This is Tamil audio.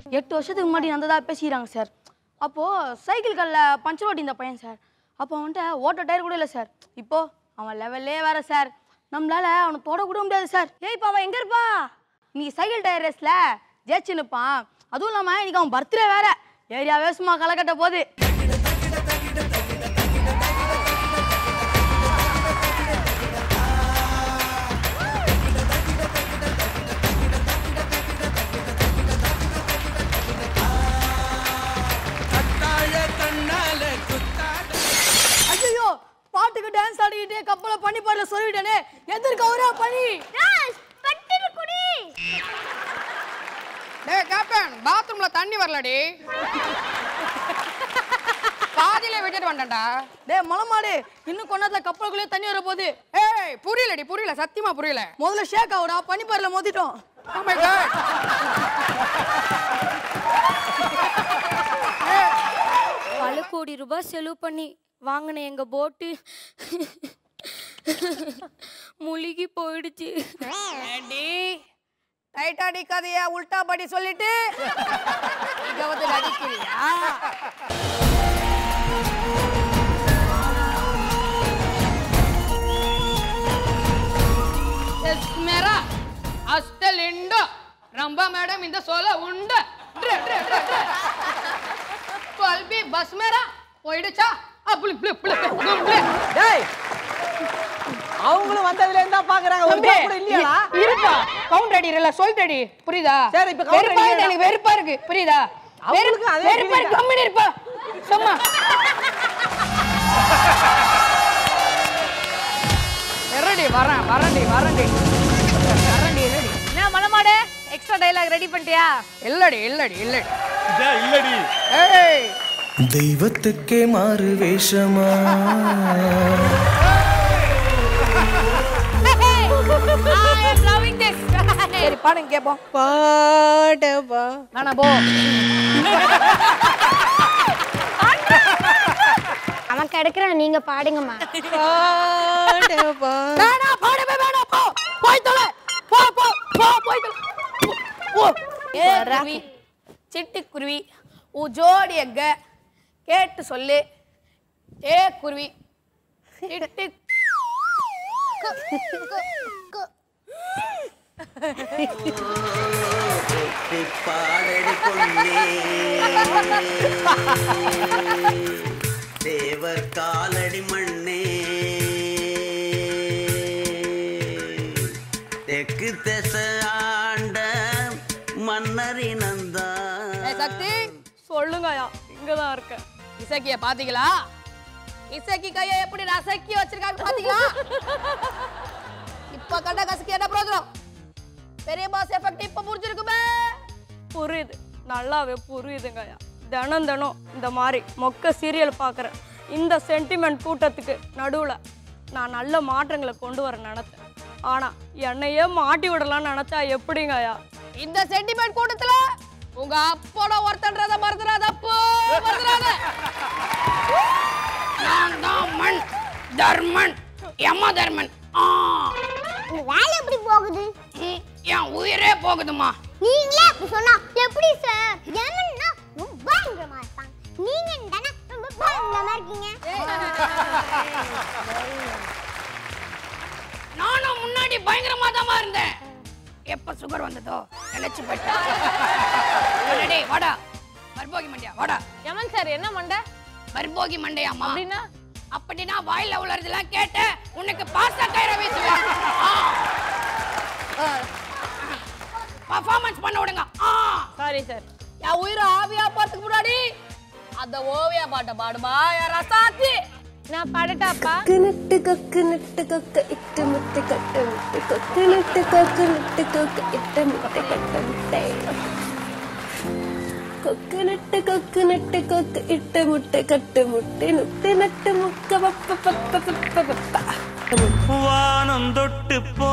எட்டு வருஷத்துக்கு முன்னாடி நடந்ததா பேசிக்கிறாங்க சார் அப்போது சைக்கிள் கல்லில் பஞ்சர் ஓட்டி இந்த பையன் சார் அப்போ அவன்கிட்ட ஓட்ட டயர் கூட இல்லை சார் இப்போ அவன் லெவல்லே வேற சார் நம்மளால அவனை தொட கூட முடியாது சார் ஏய் இப்போ அவன் எங்கே இருப்பா இன்னைக்கு சைக்கிள் டயர் ரேஸில் ஜெயிச்சு நிற்பான் அதுவும் இல்லாமல் இன்னைக்கு அவன் பர்த்டே வேற ஏரியாவே சும்மா களை கட்ட போகுது ஐயோ பாட்டுக்கு டான்ஸ் ஆடிக்கிட்டே கப்பலை பண்ணி பாடல சொல்லிவிட்டேனே எதற்கு அவரா பண்ணி டேய் கேப்டன் பாத்ரூம்ல தண்ணி வரலடி பாதியில விட்டுட்டு வந்துட்டா டேய் மலமாடு இன்னும் கொண்டாத்துல கப்பலுக்குள்ளே தண்ணி வர போகுது ஏய் புரியலடி புரியல சத்தியமா புரியல முதல்ல ஷேக் ஆகுடா பண்ணி பாடல மோதிட்டோம் Oh my God. பல கோடி ரூபாய் செலவு பண்ணி வாங்கின எங்க போட்டு முழுகி போயிடுச்சு ஏண்டி டைட்டானிக் கதைய உல்டா படி சொல்லிட்டு இங்க வந்து நடிக்கிறியா எஸ்மெரா அஸ்டலிண்டோ ರಂಬಾ ಮೇಡಮ್ ಇಂದ ಸೋಲ ಉಂಡ ಡ್ರೆ ಡ್ರೆ ಡ್ರೆ ಡ್ರೆ ಕೊಲ್ಬಿ ಬಸ್ ಮೇರ போயிடுச்சா அப்படி இப்படி இப்படி இப்படி டேய் அவங்களும் வந்ததுல இருந்தா பாக்குறாங்க ஒரு ரூபா கூட இல்லையாடா இருப்பா கவுண்ட் அடிறல சொல்லிட்டடி புரியுதா சரி, இப்ப counter வெறுப்பா இருக்கு, அடிக்கிறா. எனக்கு வெறுப்பா இருக்கு புரியுதா அவங்களுக்கு வெறுப்பு- அதே வெறுப்பா இருக்கு feeling கம்மினி இருப்பா சும்மா ரெடி வரேன் வரேன்டி வரேன்டி வரேன்டி ரெடி என்ன மலமாடு எக்ஸ்ட்ரா டைலாக் ரெடி பண்ணிட்டியா இல்லடி இல்லடி இல்லடி இல்லடி ஏய் தெய்வத்துக்கே மாறு வேஷமா சரி பாடுங்க கேப்போம் பாடவா வேணா போ அவன் கிடைக்கிறான் நீங்க பாடுங்கம்மா பாடவா வேணா பாடவே வேணா போ போய் தொலை போ போ போ போய் தொலை போ, போ ஏ குருவி சிட்டுக்குருவி உன் ஜோடி எங்க கேட்டு சொல்லு ஏ குருவி சிட்டு பாடடி பொன்னே தேவர் காலடி மண்ணே தெற்கு திச ஆண்ட மன்னரினந்தா ஏ சக்தி சொல்லுங்கயா இங்கதான் இருக்கேன் இசக்கிய பாத்தீங்களா இசக்கி கைய எப்படி ரசக்கி வச்சிருக்காங்க பாத்தீங்களா இப்ப கண்ட கசக்கி என்ன பிரோஜனம் பெரிய பாஸ் எஃபெக்ட் இப்ப புரிஞ்சிருக்குமே புரியுது நல்லாவே புரியுதுங்கய்யா தினம் தினம் இந்த மாதிரி மொக்க சீரியல் பார்க்குறேன் இந்த சென்டிமெண்ட் கூட்டத்துக்கு நடுவில் நான் நல்ல மாற்றங்களை கொண்டு வர நினைத்தேன் ஆனால் என்னையே மாட்டி விடலாம்னு நினச்சா எப்படிங்கய்யா இந்த சென்டிமெண்ட் கூட்டத்துல உங்க அப்போட ஒருத்தன்றத மறந்துடாத அப்போ மறந்துடாத நான் தான் மண் தர்மன் யம தர்மன் ஆ உங்க வேலை எப்படி போகுது ம், என் உயிரே போகுதுமா நீங்களே அப்படி சொன்னா எப்படி சார் ஏன்னா ரொம்ப பயங்கரமா இருப்பாங்க நீங்க தானே ரொம்ப பயங்கரமா இருக்கீங்க நானும் முன்னாடி பயங்கரமா தான் இருந்தேன் எப்ப சுகர் வந்ததோ நினைச்சு போயிட்டேன் டேய், வாடா மர்போகி மண்டையா வாடா யமன் சார் என்ன மண்டை மர்போகி மண்டையாமா அப்படின்னா அப்படின்னா வாயில உளறதெல்லாம் கேட்ட உனக்கு பாச கயிற வீசுவேன் பர்ஃபார்மன்ஸ் பண்ண விடுங்க ஆ சாரி சார் என் உயிரை ஆவியா பார்த்துக்கு முன்னாடி அந்த ஓவியா பாட்டை பாடுமா என் ரசாத்தி நான் பாடட்டாப்பா கொக்கு கொக்கு நட்டு கொக்கு இட்டு முட்டை கட்ட முட்டை கொக்கு நட்டு கொக்கு நட்டு கொக்கு இட்டு முட்டை கட்ட முட்டை கொக்கு நட்டு கொக்கு நட்டு கொக்கு இட்டு முட்டை கட்டு முட்டை நுட்டு நட்டு முக்க பப்ப பப்ப பப்ப பப்ப வானம் தொட்டு போ